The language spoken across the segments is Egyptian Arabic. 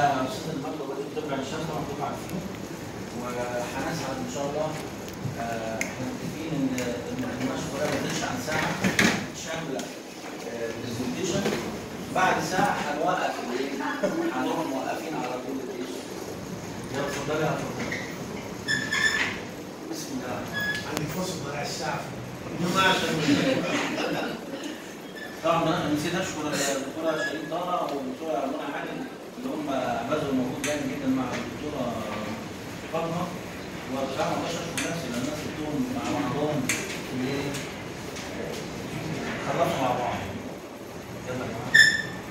استاذ المكتب وليد طب عين الشمس طبعا كلكم عارفينه وهنسعد ان شاء الله آه، احنا متفقين ان ان المناقشه كلها ما تزيدش عن ساعه شامله برزنتيشن بعد ساعه هنوقف الايه؟ هنروح موقفين على طول الايه؟ يلا اتفضلي يا فندم. بسم الله الرحمن الرحيم. عندي فرصه ضيع الساعه في عشان طبعا انا نسيت اشكر الدكتوره شيرين طه والدكتوره منى عادل اللي هم بذلوا مجهود جامد جدا مع الدكتوره فاطمه وبصراحه ما اقدرش اشكر نفسي لان الناس بتوهم مع بعضهم في ايه خلصوا مع بعض يلا يا جماعه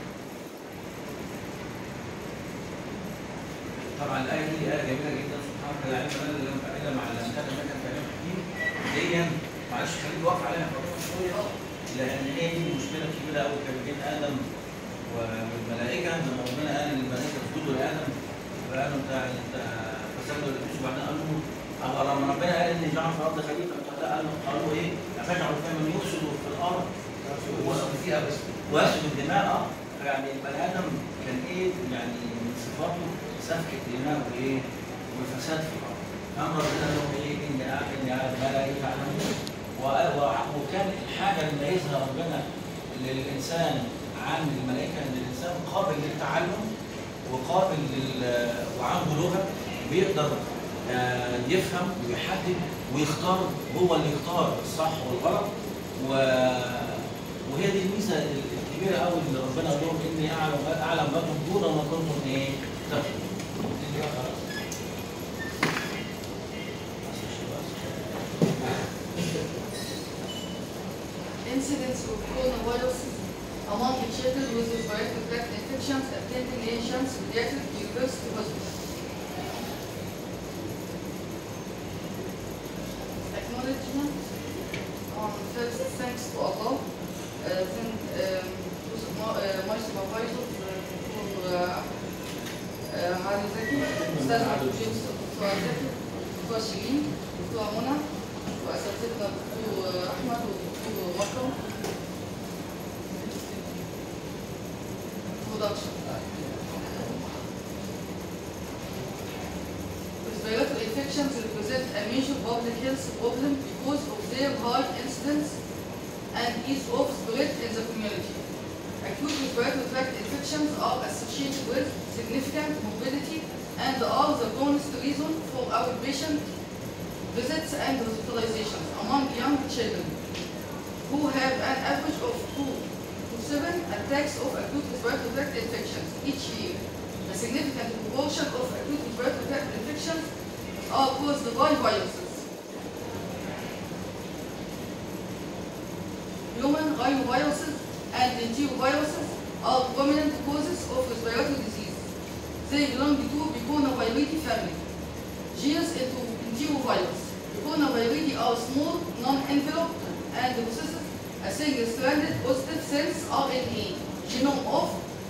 طبعا الايه دي ايه جميله جدا سبحان الله لا علم لنا الا الا مع الذي كان كان كلام حكيم دي معلش خليني واقف عليها شويه لان هي دي المشكله الكبيره قوي كان بين ادم والملائكه لما ربنا قال للملائكه اسجدوا لادم فقالوا انت انت فسجدوا لابليس وبعدين قالوا له أو لما ربنا قال ان جعل في الارض خليفه قالوا قالوا ايه؟ افجعل فيها من يفسد في الارض فيها بس ويسفك الدماء اه يعني البني ادم كان ايه يعني من صفاته سفك الدماء وايه والفساد في الارض امر ربنا لهم ايه اني اعلم اني اعلم ما لا يعلمون و- و- وكان الحاجه اللي ميزها ربنا للانسان عن الملائكه ان الانسان قابل للتعلم وقابل لل وعنده لغه بيقدر آه، يفهم ويحدد ويختار هو اللي يختار الصح والغلط و... وهي دي الميزه الكبيره قوي اللي ربنا قال لهم اني اعلم اعلم ما تبدون وما كنتم ايه تكتمون. دي بقى خلاص. Incidence of coronavirus among the children with respiratory tract infections attending Asians Pediatric University Hospital. Acknowledgement on first thanks to Allah, uh, then um, to my, uh, my supervisor uh, for uh, uh, علي زكي أستاذ عبد الجيمس دكتور زكي دكتور شيرين دكتور منى وأساتذتنا الدكتور أحمد والدكتور مكرم Production. Respiratory infections represent a major public health problem because of their high incidence and ease of spread in the community. Acute respiratory tract infections are associated with significant morbidity and are the commonest reason for outpatient visits and hospitalizations among young children who have an average of two to seven attacks of acute respiratory tract infections each year. A significant proportion of acute respiratory tract infections are caused by viruses. Human rhinoviruses and enteroviruses are prominent causes of respiratory disease. They belong to Picornaviridae family. Genus into enterovirus. Picornaviridae are small, non-enveloped, and possess a single-stranded positive sense RNA genome of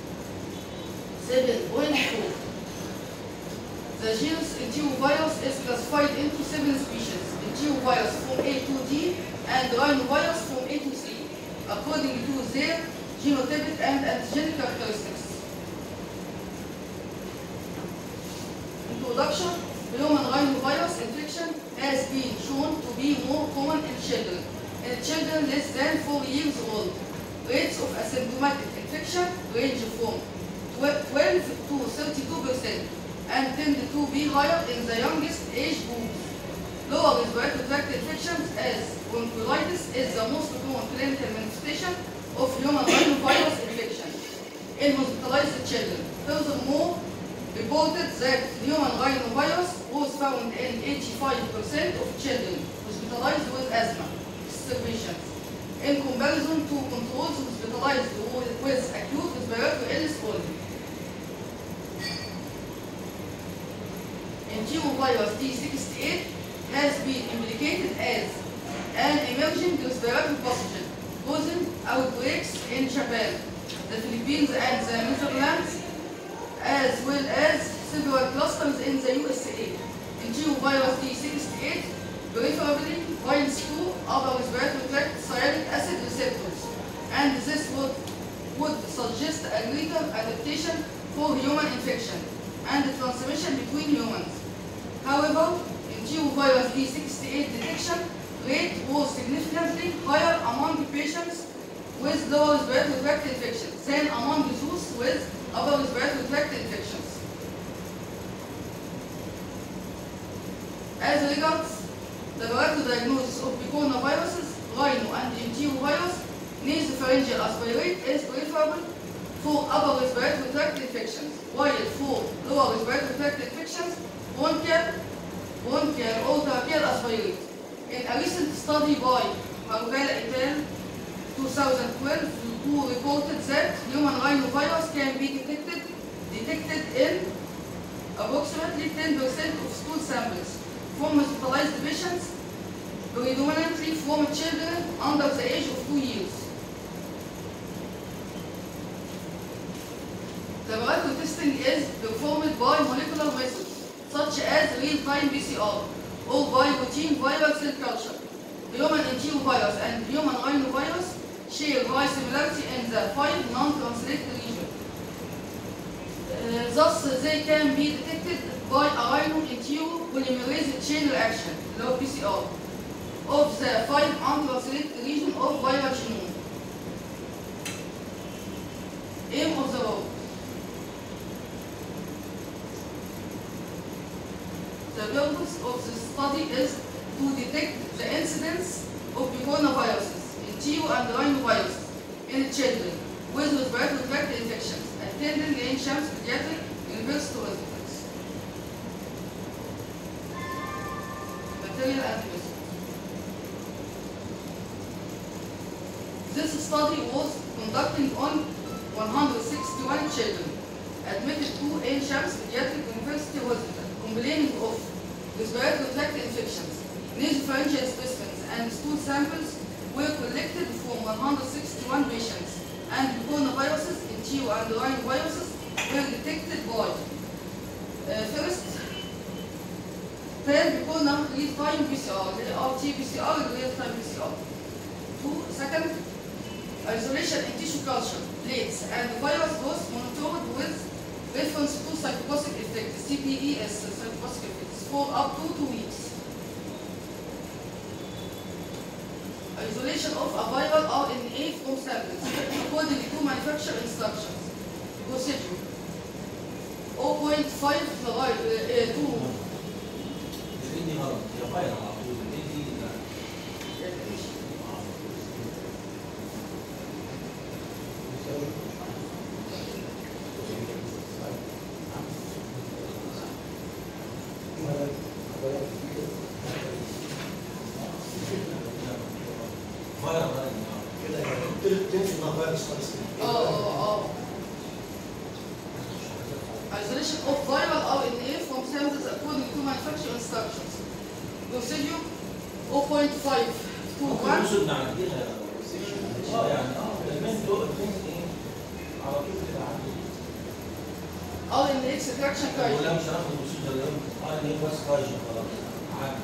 7.4. The genus enterovirus is classified into seven species. Enterovirus from A to D and rhinovirus from A to C, according to their genotypic and antigenic characteristics. Introduction, human rhinovirus infection has been shown to be more common in children. In children less than 4 years old, rates of asymptomatic infection range from 12 to 32 percent and tend to be higher in the youngest age groups. Lower respiratory tract infections as bronchiolitis is the most common clinical manifestation of human rhinovirus infection in hospitalized children. Furthermore, reported that human rhinovirus was found in 85% of children hospitalized with asthma exacerbations in comparison to controls hospitalized with with acute respiratory illness only. Enterovirus D68 has been implicated as an emerging respiratory pathogen causing outbreaks in Japan, the Philippines and the Netherlands, as well as several clusters in the USA. Enterovirus D68 preferably binds to upper respiratory tract cyanic acid receptors, and this would, would suggest a greater adaptation for human infection and transmission between humans. However, enterovirus D68 detection rate was significantly higher among patients with lower respiratory tract infections than among those with upper respiratory tract infections. As regards laboratory diagnosis of coronaviruses, rhino and enterovirus, nasopharyngeal aspirate is preferable for upper respiratory tract infections, while for lower respiratory tract infections, bronchial, bronchial or tracheal aspirate. In a recent study by Harvella et al. 2012, who reported that human rhinovirus can be detected, detected in approximately 10% of stool samples from hospitalized patients, predominantly from children under the age of two years. Laboratory testing is performed by molecular methods such as real-time PCR or by routine viral cell culture. Human enterovirus and human rhinovirus share high similarity in the five non-translated region. Uh, thus, they can be detected by a rhino entero polymerase chain reaction, low PCR, of the five untranslated region of viral genome. Aim of the work. The purpose of the study is to detect the incidence of coronaviruses, entero and rhinoviruses in children with respiratory tract infections attending Ain Shams Pediatric University Hospitals. Material and methods. This study was conducted on 161 children admitted to Ain Shams Pediatric University Hospital complaining of respiratory tract infections. Nasopharyngeal specimens and stool samples were collected from 161 patients and coronaviruses, entero and rhinoviruses were detected by uh, first third corona real-time PCR, the RT-PCR real-time PCR. Two, second, isolation in tissue culture, plates, and virus was monitored with reference to cytoplasmic effect, CPES, cytoplasmic effects, for up to two weeks. Isolation of a viral RNA from samples according to manufacturer instructions. Procedure 0.5 لغاية uh, uh, 2 الايه دي غلط هي فايرة على طول الايه دي لا. فايرة غلط كده يعني تنفي مع فيروس خالص اه اه اه Isolation of viral RNA from samples according to manufacturer instructions. Procedure 0.5 to ممكن 1 نقصد نعديها اه يعني اه الاثنين دول الاثنين ايه على طول كده عادي RNA extraction kind. ولا مش هناخد بروسيجر اليوم اه ان بس كايجن خلاص عادي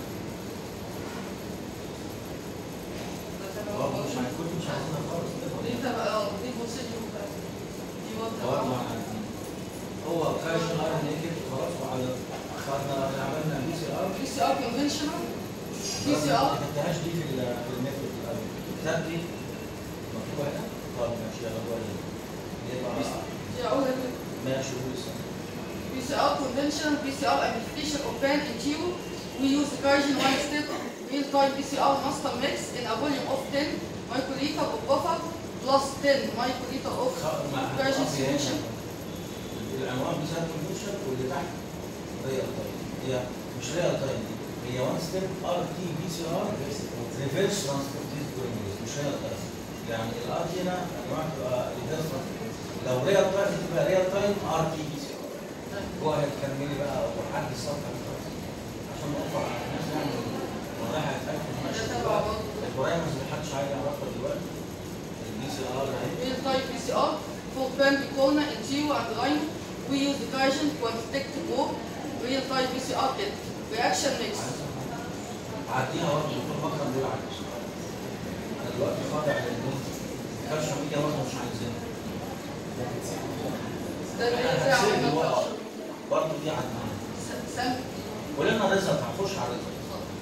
اه مش هنكون مش عايزينها خالص دي تبقى اه دي procedure بتاعت- دي اه وضع ما عارفين. هو كايجن اه ان كده خلاص وعلى خدنا عملنا بي سي ار بي سي ار conventional بي سي ار ما كتبتهاش دي في ال- في الميثود الاول كتاب دي مكتوبه هنا طب ماشي يلا كويس يبقى دي اقولها كده ماشي قول السنة. PCR conventional PCR amplification of pan and tube. We use the Kaizen one step real-time PCR master mix in a volume of 10 microliter of buffer plus 10 microliter of خ- ما Kaizen هتقف هنا. solution. العنوان بتاع الكونفشن واللي تحت ريال تايم هي مش ريال تايم دي هي وان ستيب ار تي بي سي ار ريفرس ترانسبورتيز بوليميريز مش ريال تايم يعني الار تي هنا انواع تبقى ريفرس لو ريال تايم تبقى ريال تايم ار تي بي سي ار هو هتكملي بقى وحد الصفحه بتاعتك عشان نوفر على الناس يعني والله هتاكد ماشي ده تبع برضه. البرايمز اللي محدش عايز يعرفها دلوقتي البي سي ار اهي Real-time PCR for pan, corona, and tube and line. We use the Kaizen quantitative work real-time PCR kit. Reaction mix. عديها برضه دكتور مكرم بيقول عادي انا دلوقتي خاضع للموت كانش ميديا برضه مش عايزينها ده اللي احنا زي هنسيب عملنا الورقة. الكالتشر برضه دي عندنا سامبل ولنا ريزلت هنخش على ريزلت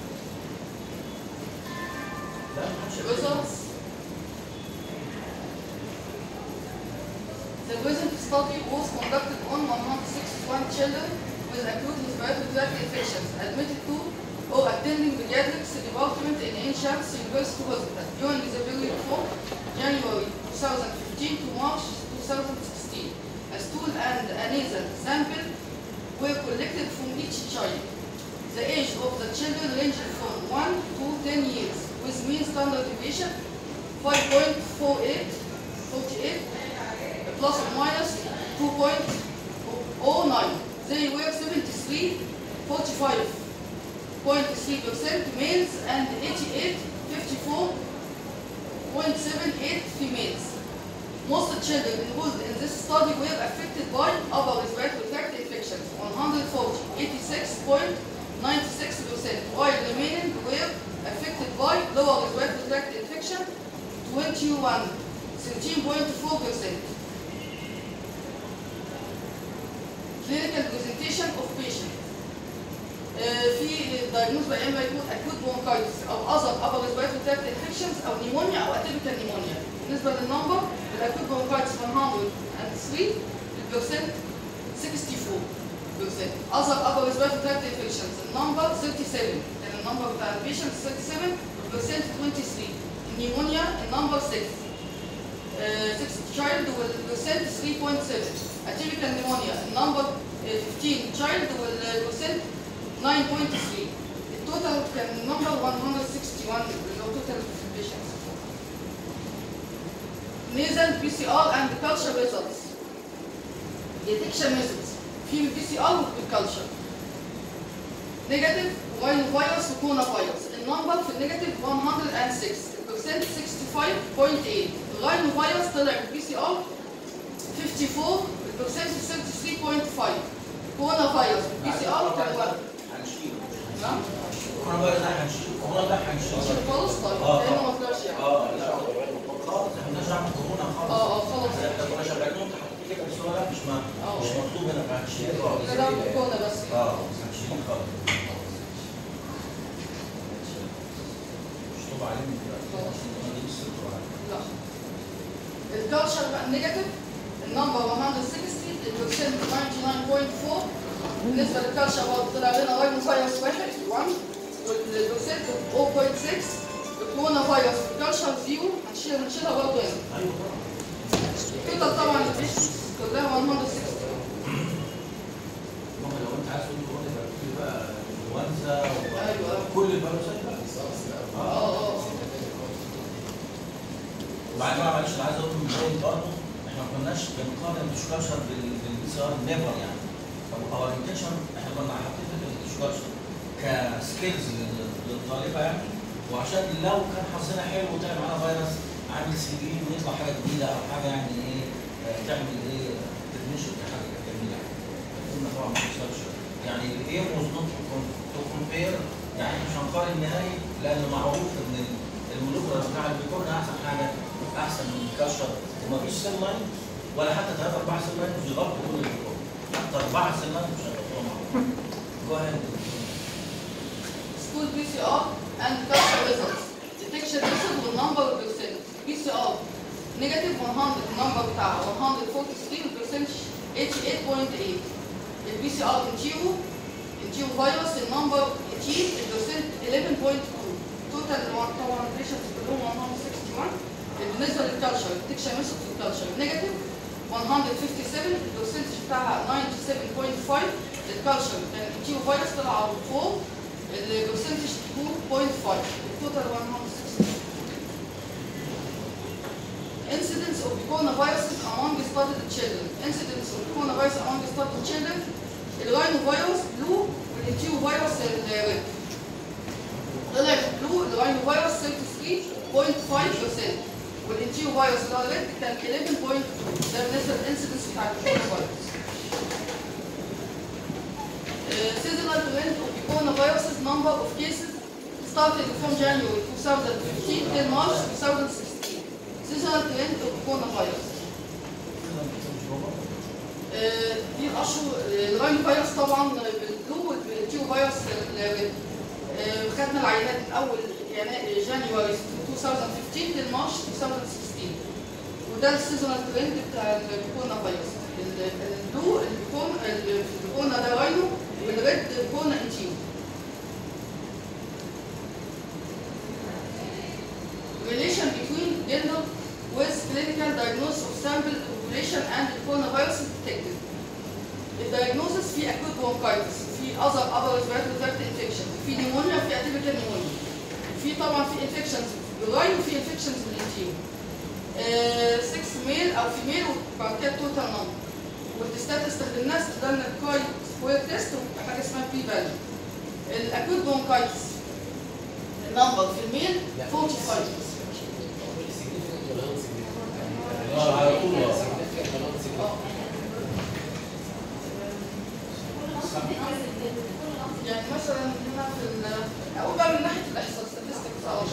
لا ما حدش يكتب. results. The recent study was conducted on 161 children with acute respiratory tract infections admitted to or attending pediatrics department in Ancient University Hospital during the period from January 2015 to March 2016. A stool and a nasal sample were collected from each child. The age of the children ranged from 1 to 10 years, with mean standard deviation 5.48, 48, plus or minus 2.09. They were 73, 45.3% males and 88, 54.78 females. Most children enrolled in this study were affected by upper respiratory tract infections, 140, 86.96%, while remaining were affected by lower respiratory tract infection, 21, 13.4%. Clinical presentation of patient. آه، في diagnosed يا اما يكون acute bronchitis او other upper respiratory tract infections او pneumonia او atypical pneumonia. بالنسبه للنمبر الاكوت bronchitis 103 البرسنت 64 percent. Other upper respiratory tract infections النمبر 37 كان النمبر بتاع البيشنت 37 البرسنت 23 النيمونيا النمبر 6 uh, 6 child والبرسنت 3.7 atypical pneumonia النمبر uh, 15 child والبرسنت 9.3 التوتال كان النمبر 161 اللي هو total patients nasal PCR and culture results detection methods في البي سي ار والكالتشر نيجاتيف راينو فيروس وكورونا فيروس النمبر في النيجاتيف 106 البرسنت 65.8 الراينو فيروس طلع في البي سي ار 54 البرسنت 33.5 كورونا فيروس في البي سي ار كان واحد هنشيله نعم كورونا بقى ده هنشيله كورونا ده هنشيله خالص طيب آه. لانه ما طلعش يعني اه لا خالص احنا مالناش دعوه بالكورونا خالص اه اه خلاص احنا كنا شغالين حاطين كده بس هو لا مش ما آه. مش مطلوب هنا فهنشيله خالص ده ده كورونا بس اه هنشيله خالص مش طوب عليه من دلوقتي خلاص. ما دي لسه طوب عليه. لا الكالتشر بقى نيجاتيف النمبر 160 البرسنت 99.4 بالنسبه للكالتشر برضه طلع لنا راينو فيروس واحد 1 والبرسنت 0.6 الكورونا فيروس في الكالتشر زيرو هنشيلها هنشيلها برضه هنا ايوه طبعا التوتال طبعا البيشنتس كلها 160 ممكن لو انت عايز تقول كورونا يبقى في بقى انفلونزا ايوه وكل الفيروسات بقى اه اه وبعدين بقى معلش انا عايز اقول من زي برضه احنا ما كناش بنقارن الديسكشن بالبي سي ار نيفر يعني طب اور انتنشن احنا كنا حاطين فكره الديسكشن كسكيلز للطالبه يعني وعشان لو كان حظنا حلو وطلع معانا فيروس عامل سي في ونطلع حاجه جديده او حاجه يعني ايه آه، تعمل ايه تكنيشن حاجه جميله قلنا طبعا ما بيحصلش يعني الايه was not to compare يعني مش هنقارن نهائي لان معروف ان المولوكولا بتاع البيكون احسن حاجه احسن من الكشر ومفيش سيل لاين ولا حتى ثلاثة أربعة سيل لاين مش يغطوا كل البيكون حتى أربعة سيل لاين مش هيغطوها معاهم جو اهيد school PCR and culture results. Detection method والنمبر والبرسنت. PCR negative 100 النمبر بتاعها 143 والبرسنت 88.8. البي سي ار انتيرو انتيرو فيروس النمبر 18 البرسنت 11.2. توتال طبعا البيشنتس كلهم 161 بالنسبه للكالتشر الديتكشن ميثود في الكالتشر نيجاتيف 157 البرسنتج بتاعها 97.5 الكالتشر كان انتيرو فيروس طلع على 4 البرسنتج 2.5 التوتال 160 Incidence of coronaviruses among studied children. Incidence of coronavirus among studied children. الراينوفيروس بلو والانتيرو فيروس الريد. طلع بلو الراينوفيروس 33.5% والانتيرو فيروس اللي هو الريد كان 11.2 ده بالنسبه للانسيدنس بتاع الكورونا seasonal trend of the coronavirus number of cases started from January 2015 till March 2016. Seasonal trend of the coronavirus. Uh, رشوا الراين فيروس طبعا بالبلو والتيو فيروس الريد آه، خدنا العينات من اول يناير جانيوري 2015 لمارش 2016 وده السيزونال ترند بتاع الكورونا فيروس ال- البلو الكون الكورونا ده راينو والريد كورونا انتيو relation between gender with clinical diagnosis of sample population and the coronavirus is detected. الدايجنوزس في acute bronchitis في other upper respiratory tract infection في pneumonia في atypical pneumonia في طبعا في infections بالراي وفي infections بالانتيو 6 ميل او فيميل وبعد كده توتال نمبر والتستات استخدمناها استخدمنا الكاي سكوير تيست وحاجه اسمها بي فاليو الاكوت برونكايتس النمبر في الميل 45 اه على طول اه اه يعني مثلا هنا في ال- او بقى من ناحيه الاحصاء statistics اه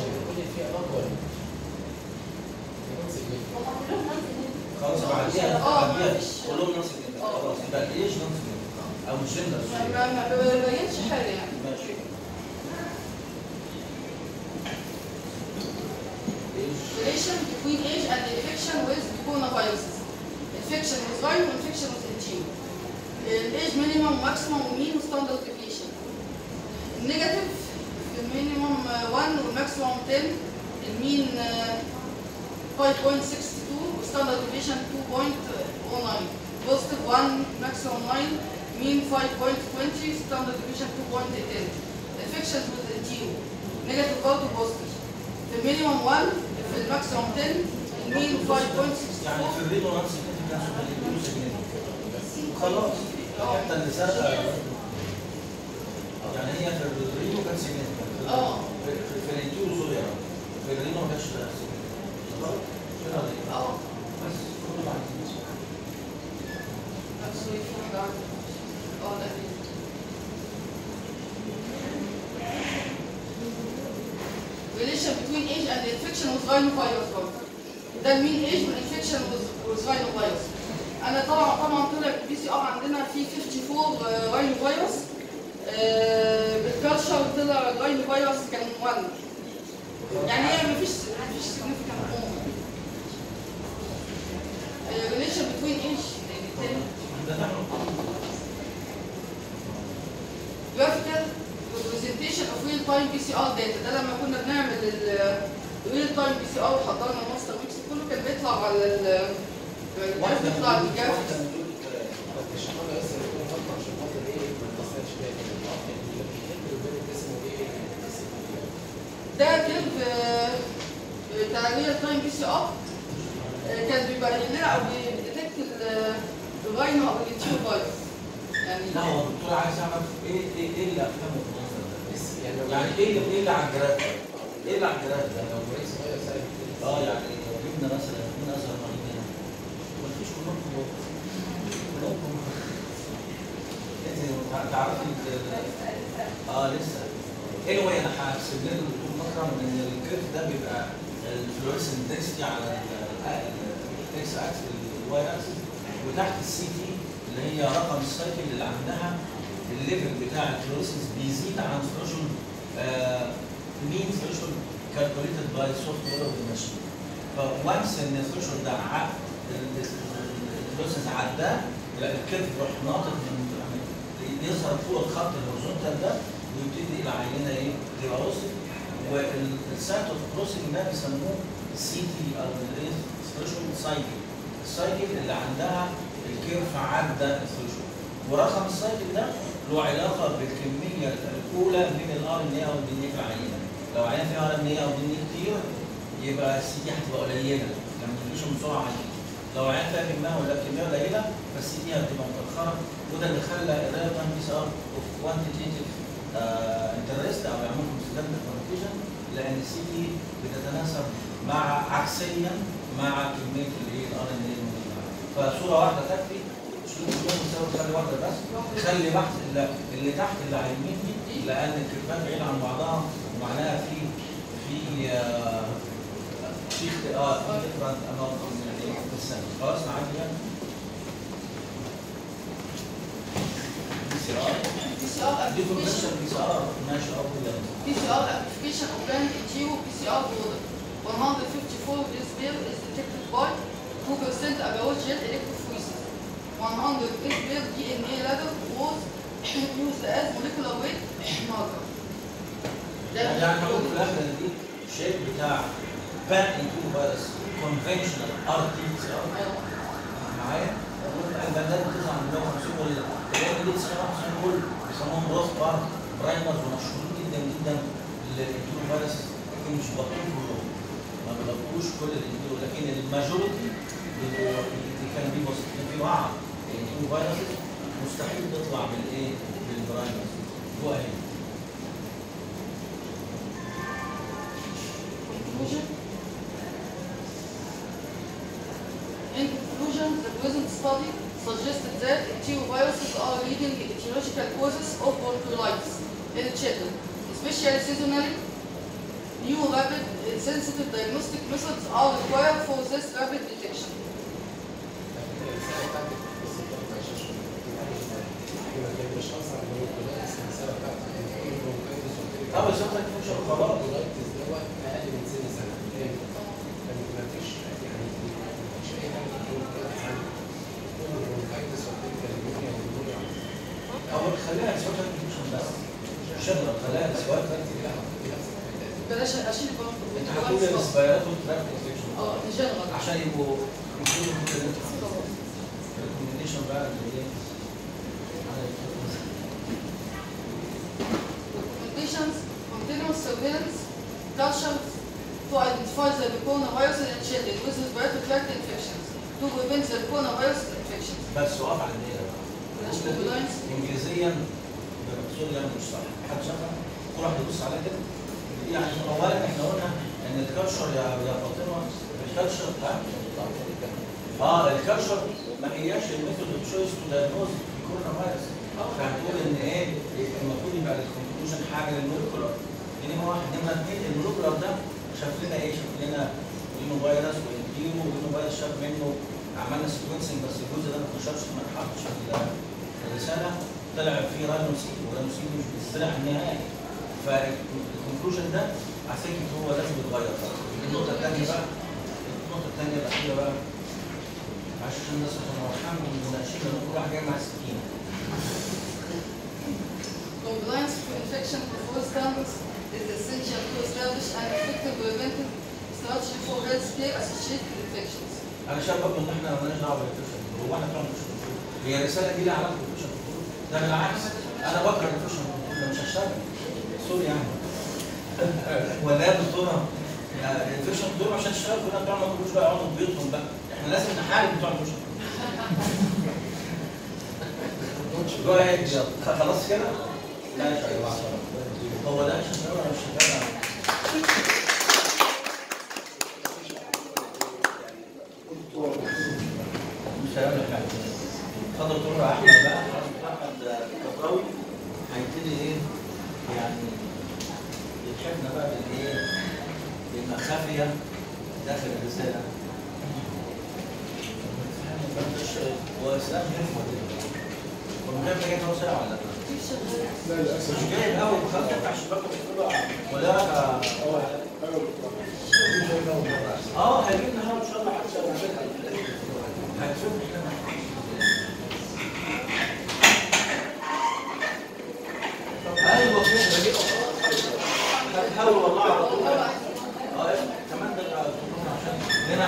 خلاص بعديها اه، بعديها مفيش. كلهم نفس الجنس اه. خلاص يبقى ايش نفس الجنس او مش جندر ما ما- ما بيبينش حاجه يعني ماشي ايش relation between age and infection with coronaviruses. Infection with viral, infection with NTU. الage minimum, maximum, mean, standard deviation. Negative, المينيمم 1 والماكسيموم 10 المين 5.62 والستاندرد deviation 2.09 positive 1 maximum 9 mean 5.20 standard deviation 2.10 infections with NTU negative برضه positive في المينيمم 1 في الماكسيموم 10 المين 5.64 يعني في الرينو نفس الكتاب نفسه بالفلوس جنيه خلاص حتى اللي سرقه يعني هي في الرينو كانت سجن اه. في في الانتيو سوري يعني في الرينو ما كانش سجن خلاص كده ولا إيه؟ اه بس كله بعد actually في حاجة عندي. اه ده دي. relation between age and infection with rhinovirus برضه. ده المين age والانفكشن with rhinovirus. انا طبعا طبعا طلع البي سي ار عندنا في 54 rhinovirus آه، بالكالشر طلع الرhinovirus كان 1 يعني هي مفيش مفيش significant عموما. آه، relation between age and ده نحن graphical representation of real time PCR data ده لما كنا بنعمل ال real time PCR وحضرنا الماستر ميكس كله كان بيطلع على ال الجهاز بيطلع الجرافيكس ده كيرف آه، بتاع ريال تايم بي سي ار كان بيبين لنا او بيديتكت الراينو او التيو فايروس يعني لا هو الدكتور عايز يعرف ايه ايه ايه اللي افهمه في المنظر ده يعني ايه اللي ايه اللي على الجراف ده؟ ايه اللي على الجراف ده؟ اه يعني لو جبنا مثلا مين اصغر مريض هنا؟ مفيش كلهم كبار كلهم كبار انت تعرفي ال- اه لسه anyway انا هحسب لنا الدكتور مكرم ان الكيرف ده بيبقى الفلوريسنت دنسيتي على الاكس اكس الواي اكسس وتحت السي تي اللي هي رقم السايكل اللي عندها الليفل بتاع الفلوريسنس بيزيد عن ثريشولد مين ثريشولد كالكوليتد باي سوفت وير اوف ماشين فوانس ان الثريشولد ده ع- ال- ال- الفلوريسنس عداه لا الكيرف يروح ناطط من يظهر فوق الخط الهوريزونتال ده ويبتدي العينه ايه تبقى وصلت والسايت اوف كروسنج ده بيسموه السي تي او الايه ثريشولد سايكل السايكل اللي عندها الكيرف عدى الثريشولد ورقم السايكل ده له علاقه بالكميه الاولى من الار ان اي او الدي ان اي في العينه لو عينه فيها ار ان اي او دي ان اي كتير يبقى السي تي هتبقى قليله لما تنتشر بسرعه عاليه لو عينه فيها كميه ولا كميه قليله فالسي تي هتبقى متاخره وده اللي خلى الريال تايم بي سي ار اوف كوانتيتيف انترست او يعني ممكن تستخدم الكوانتيشن لان السي تي بتتناسب مع عكسيا مع كميه الايه الار ان اي فصوره واحده تكفي اسلوب اليوم مساوي خلي واحده بس خلي بحث اللي, اللي تحت اللي على اليمين دي لان الكيرفات بعيده عن بعضها ومعناها في في آه، في اخت- اه في ديفرنت اماونت في السنه خلاص معاك يعني اديكم نفس amplification البي سي ار ماشي اه ولا PCR amplification of plant interior PCR border. 154 this bill is detected by 2% agarose jet electrophoresis. 100 this bill DNA ladder was used as molecular weight marker. يعني يعني هقول في الاخر ان دي الشيب بتاع بان انتو فيروس كونفنشنال ار تي سي ار أيوة. معايا البندات بتطلع من 150 ولا لان دي 99 كل بيسموهم روس بار برايمرز ومشهورين جدا جدا للانتو فيروس لكن مش بطلوا كلهم ما بيغطوش كل الانتو لكن الماجوريتي بيبقوا اللي كان بيه بسيطين في بعض الانتو فيروس مستحيل تطلع بالايه؟ بالبرايمرز هو اهي Conclusion. In conclusion, the present study suggested that enteroviruses are leading etiological causes of bronchiolitis in children, especially seasonally. New rapid uh, sensitive diagnostic methods are required for this rapid detection. اه بس انت مش خلاص او خليها سواء كونفيوجن بس شغله خليها سواء بلاش اشيل البرونكو انت هتقول الاسبيرات والتراك انفكشن اه جنرال عشان يبقوا كونفيوجن كل اللي انت الريكومنديشن بقى اللي هي Recommendations, continuous surveillance, culture to identify the coronavirus in children with respiratory tract infections to prevent the coronavirus infections. بس وقف على النيله بلاش mobilize. انجليزيا سوريا مش صح حد شافها كل واحد يبص عليها كده يعني اولا احنا قلنا ان الكالتشر يا يا فاطمه الكالتشر ها اه الكالتشر ما هياش الميثود اوف تشويس تو دايجنوز الكورونا فيروس فهنقول ان ايه المفروض يبقى الكونكلوجن حاجه للمولكولار دي نمره واحد نمره اثنين المولكولار ده شاف لنا ايه شاف لنا رينو فيروس وانتيرو ورينو فيروس شاف منه عملنا سيكونسنج بس الجزء ده ما اتنشرش ما اتحطش في ال- في الرساله طلع فيه راينوسيل وراينوسيل مش بيزرع النهائي فالكونكلوجن ده اعتقد هو لازم يتغير النقطه الثانيه بقى النقطه الثانيه الاخيره بقى عشان الناس عشان مرحبا والمناقشين لان كل واحد جاي مع السكينه Compliance to infection control standards is essential to establish an effective preventive strategy for healthcare associated infections. انا شايف برضه ان احنا مالناش دعوه بالفيشن هو احنا بتوع الفيشن هي الرساله دي لها علاقه بالفيشن ده بالعكس انا بكره الفيشن ده مش هشتغل سوري يعني ولا يا دكتوره آه، الفيشن دول عشان تشتغل كلنا بتوع ما تقولوش بقى يقعدوا في بيوتهم بقى احنا لازم نحارب بتوع الفيشن جو اهيد يلا خلاص كده؟ لا يا شباب هو ده عشان شغال ولا مش شغال؟ مش هيقول لك حاجه اتفضل دكتور احمد بقى احمد كفراوي هيبتدي ايه يعني يتحفنا بقى بالايه بالمخافيه داخل الرساله واسلام يفهم ومن غير ما جاي هو ساعه ولا لا؟ كيف شغال؟ لا للاسف مش جاي قوي خلاص يفتح الشباك ولا اه ايوه اه هيجيب لنا هوا ان شاء الله حتى هتشوف ايوه كده بجيب هتحاول والله على طول اه اسمع كمان ده عشان هنا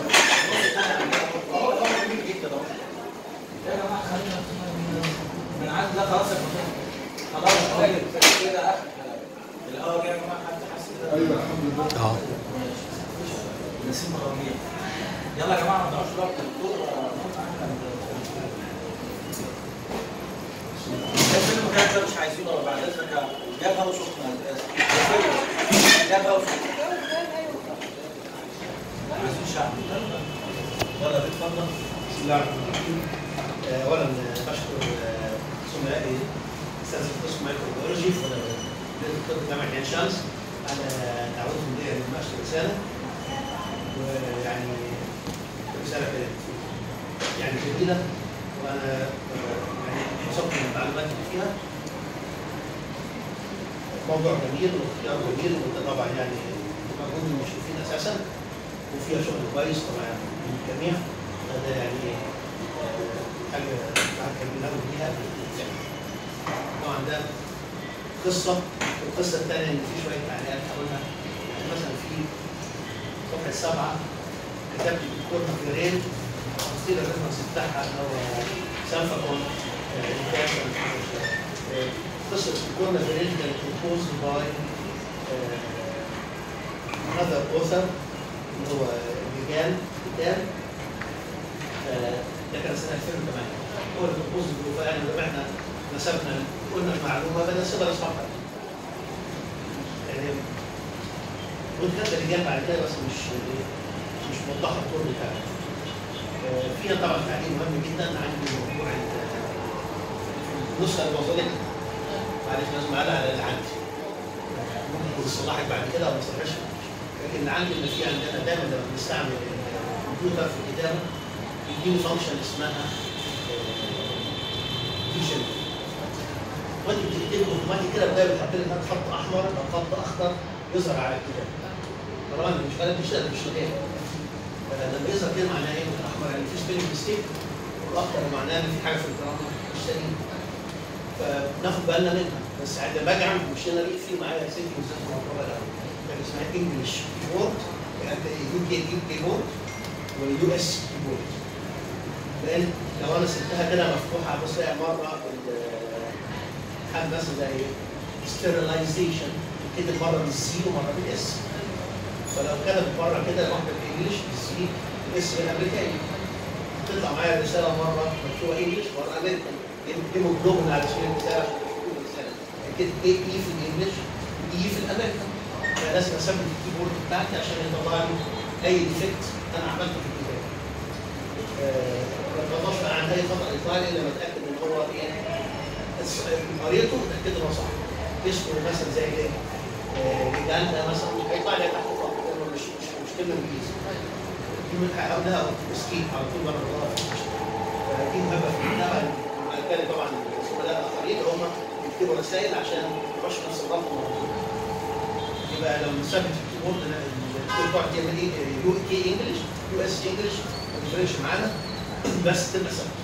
اه اه جميل جدا اهو يا جماعه خلينا من عند ده خلاص يا فندم خلاص كده كده اخر كلام الاول يا جماعه حد حاسس كده ايوه الحمد لله اه نسيم ربيع يلا يا جماعه ما تضيعوش وقت الدكتور الفيلم كان مش عايزينه ولا بعد اذنك جاب هوا سخن جاب هوا سخن عايزين شعب يلا بيت اتفضل بسم الله الرحمن الرحيم آه، اولا آه، بشكر آه، زملائي استاذ قسم مايكروبيولوجي في الطب جامعه عين شمس على دعوتهم لي لمناقشه الرساله ويعني الرساله كانت يعني جميله وانا آه، يعني انبسطت من المعلومات اللي فيها موضوع جميل واختيار جميل وانت طبعا يعني مجهود المشرفين اساسا وفيها شغل كويس طبعا من الجميع هذا يعني آه، حاجه حاجه جميله قوي ليها طبعا ده قصه القصه الثانيه ان في شويه تعليقات هقولها يعني مثلا في صفحه سبعه كتبت كورنا فيرين تفصيل الريفرنس بتاعها اللي هو سانفاكون قصه كورنا فيرين كانت composed by uh, another author اللي هو بيجان بيجان آه، ده كان سنه 2008 هو اللي كومبوز فاحنا لما احنا نسبنا قلنا المعلومه بنسيبها لاصحابها يعني وكتبت رجال بعد كده بس مش مش موضحه الدور بتاعها آه، فيها طبعا تعليق مهم جدا عندي موضوع ال- النسخه الوصوليه معلش لازم اعلق على اللي عندي ممكن يكون صلاحك بعد كده او ما يصلحش لكن اللي عندي ان في عندنا دايما لما بنستعمل الكمبيوتر في الكتابه يديني فانكشن اسمها فيجن وانت بتكتب اوتوماتيك كده بدايه بتحط لك خط احمر او خط اخضر يظهر على الكتاب طبعا مش غالب مش مش غير لما يظهر كده معناه ايه الاحمر يعني في سبيلنج ميستيك والاخضر معناه ان في حاجه في الجرامر مش سليمه فبناخد بالنا منها بس عند ما اجي اعمل ديكشنري في معايا سيتنجز كان اسمها انجلش كيبورد يعني يو كي يو كيبورد واليو اس كيبورد لان لو انا سبتها كده مفتوحه بص الاقي مره ال- حاجه مثلا زي ستيرلايزيشن كده مره بالسي ومره بالاس فلو كانت مره كده واحده بالانجلش بالسي الاس بالامريكاني تطلع معايا رساله مره مكتوبه انجلش مره امريكان يكتبوا جلوبال على سبيل المثال عشان يكتبوا الرساله كده اي اي في الانجلش اي في الامريكان فلازم اثبت الكيبورد بتاعتي عشان يطلع لي اي ديفكت انا عملته في الكتاب. آه، ما بطلعش بقى عن اي خطا ايطالي لما اتاكد ان هو ايه الس- قريته اتاكد ان هو صح. اسمه مثلا زي ايه؟ آه، جيجانتا مثلا هيطلع لي تحت خط لأنه مش مش مش كلمه انجليزي. دي من هقولها سكيب على طول مره بدور في المشكله. فدي مهمه في الكتابه كان طبعا الزملاء الاخرين هم يكتبوا رسائل عشان ما يبقاش نفس الضغط موجود. يبقى لو نثبت في الكيبورد الكود بتاعك يعمل ايه يو كي انجلش يو اس انجلش ما تفرقش معانا بس تبقى ثابته.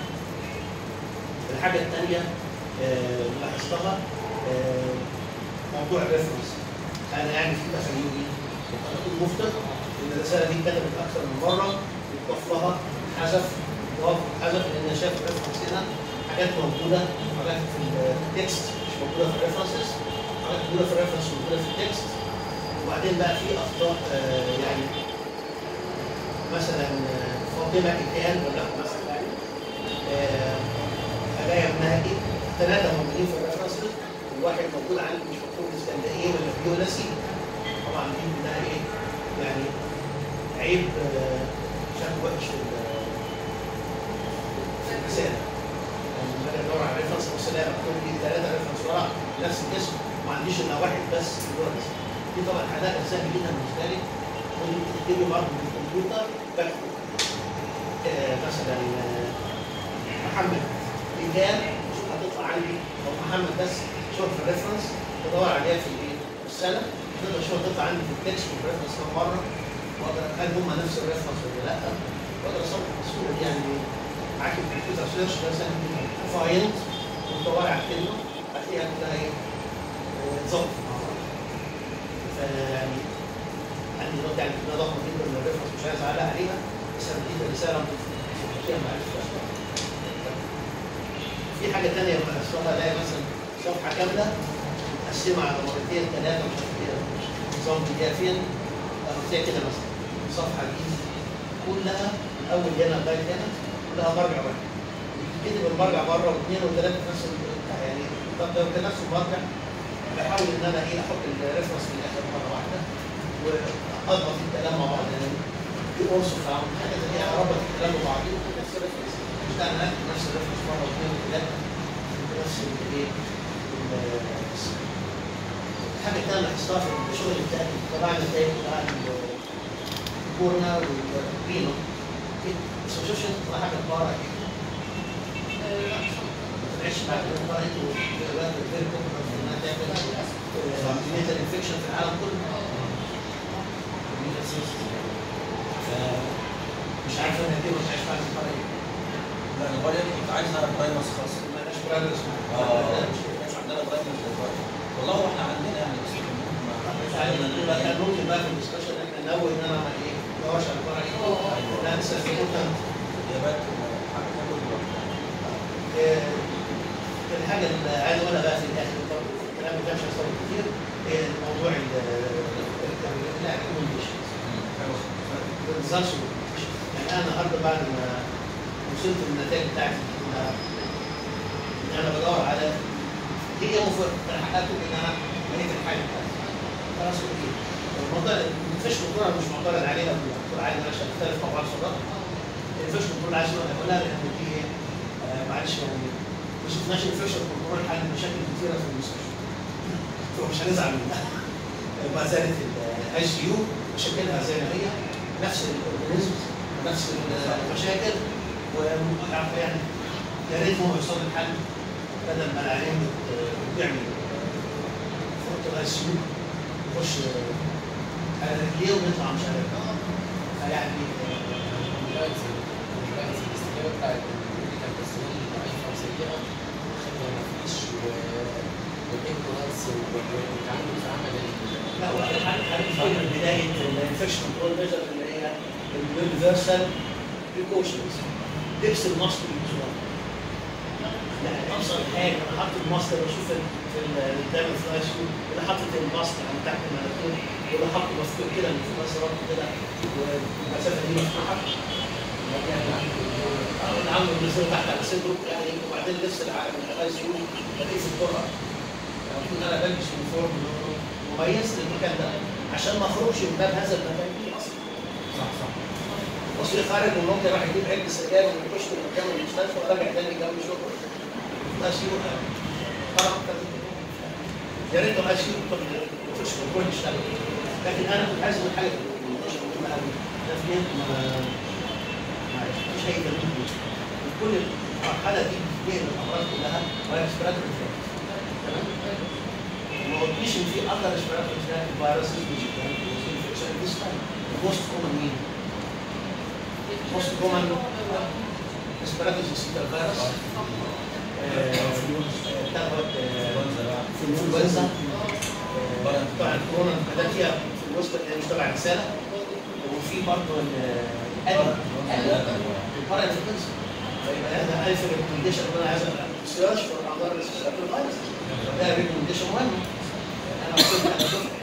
الحاجه الثانيه آه، اللي لاحظتها آه، موضوع الريفرنس انا يعني في تخيلي انا كنت مفترض ان الرساله دي كتبت اكثر من مره يضاف لها حذف ضاف حذف لان انا شايف الريفرنس هنا حاجات موجوده حاجات في التكست مش موجوده في الريفرنسز حاجات موجوده في الريفرنس موجوده في التكست وبعدين بقى في اخطاء آه، يعني مثلا آه، فاطمه كان ولا مثلا يعني آه، هدايا ابنها ايه ثلاثه موجودين في الريفرنسز والواحد موجود عندي مش مكتوب اسكندريه ولا فيولاسي طبعا دي ده ايه يعني عيب آه، شكله وحش في ال- في الرساله يعني لما باجي ادور على ريفرنس بص الاقي مكتوب لي ثلاثه ريفرنس ورا نفس الاسم ما عنديش الا واحد بس في الورث دي طبعا حاجات سهل جدا بالنسبه لي ممكن تكتبي برضه بالكمبيوتر بكتب آه، مثلا آه، محمد رجال شوف هتطلع عندي او محمد بس شوف في الريفرنس بدور عليها في الايه؟ في السنه تقدر شوف تطلع عندي في التكست في الريفرنس كم مره واقدر هل هم نفس الريفرنس ولا لا واقدر اصور بسهوله دي يعني معاك الكمبيوتر سيرش ده سهل جدا فايند وتدور على الكلمه هتلاقيها كلها ايه؟ آه، اتظبطت مع بعض فيعني عندي نقطه يعني كلها ضخمه جدا من الريفرنس مش عايز اعلق عليها بس انا بديت الرساله فيها معرفه في حاجه ثانيه لما اقراها الاقي مثلا صفحه كامله متقسمه على مرتين ثلاثه مش عارف ايه نظام جافين او زي كده مثلا الصفحه دي كلها من اول هنا لغايه هنا كلها مرجع واحد بتكتب المرجع مره واثنين وثلاثه في نفس ال- يعني طب لو كان نفس المرجع بحاول ان انا ايه احط الريفرنس في الاخر مره واحده واضبط الكلام مع بعض يعني في اورسو فاهم حاجه زي كده اربط الكلام ببعضيه نفس الريفرنس مش ده انا هكتب نفس الريفرنس مره واثنين وثلاثه نفس الايه ال- الحاجه الثانيه اللي لاحظتها في الشغل بتاعي طبعا النتائج بتاع الكورنا والبينو بس ما شفتش انت حاجه بره ما طلعش بعد كده قريت وقريت غير كوكب انها تعمل كميه الانفكشن في العالم كله فمش عارف انا دي مش عارف اعمل فرق ايه لا انا بقول لك كنت عايز اعرف برايمس خاص مالناش برايمرز اه مش عندنا برايمس دلوقتي والله هو احنا عندنا يعني بس مش عارف يبقى كان ممكن بقى في الدسكشن ان احنا ننوه ان انا ما ايه ما ادورش على فرق ايه لا لسه في important يا بات حاجه تاكل آه، الحاجة اللي عايز أقولها بقى في الآخر برضه في الكلام ده مش هيطول كتير هي موضوع ال لا recommendations. results و recommendations. يعني أنا النهاردة بعد ما وصلت للنتائج بتاعتي إنها إن أنا بدور على هي مفرد أنا حققته إن أنا لقيت الحاجة بتاعتي خلاص أوكي الموضوع مفيش كنترول مش معترض عليها الدكتور عادل عشان نختلف مع بعض في الرأي مفيش كنترول عايز أقولها لأن دي إيه آه، معلش يعني ما شفناش الفيشر كنترول حل مشاكل كتيره في المستشفى فمش هنزعل منها ما زالت الاي سي يو مشاكلها زي ما هي نفس الاورجانيزم نفس المشاكل وعارفه يعني يا ريت هو يوصل الحل بدل ما العيان بت- بتعمل فوق الاي سي يو يخش على رجليه ويطلع مش عارف فيعني دلوقتي دلوقتي الاستجابه بتاعت الميديكال بيرسونال ضعيفه وسيئه خبره مفيش والانفلونس والتعامل في عمل لا واحد عارف من بدايه الانفكشن كنترول ميجر اللي هي اليونيفرسال بريكوشنز لبس الماسك بالاسبوع يعني ابسط حاجه انا حاطط الماسك بشوف ال- في ال- قدام الفلاش اللي حاطط الماسك عن تحت المناخير واللي حاطط مفتوح كده من فوق راسه كده والمسافه دي مفتوحه اللي عامل النزول تحت على صدره يعني وبعدين لبس العقل من الاي سي يو بلاقيه في الطرقه المفروض ان انا بلبس يونيفورم مميز للمكان ده عشان ما اخرجش من باب هذا المكان فيه اصلا صح صح بص لي خارج من ممكن راح يجيب علبه سجاير ويخش من مكان المستشفى وراجع تاني جنب شغله الاي سي يو طبعا يا ريت الاي سي يو مفيش كنترول يشتغل لكن انا كنت عايز اقول حاجه مش مهمه قوي ده في ما- معلش مش هي تدريب كل المرحله دي بين الامراض كلها وهي ريسبيراتوري تمام ما قلتليش ان في اكتر ريسبيراتوري فيروس مش انفكشن ديس موست كومن مين؟ موست كومن ريسبيراتوري سيستم فيروس تاخد في الانفلونزا بتاع الكورونا ده فيها في الوسط اللي مش تبع الرساله وفي برضه الادم البارا انفلونزا فيبقى هذا الف ريكومنديشن ان انا عايز سيرش في الاعضاء الريسبيراتوري فيروس ده ريكومنديشن مهم انا قلت انا شفت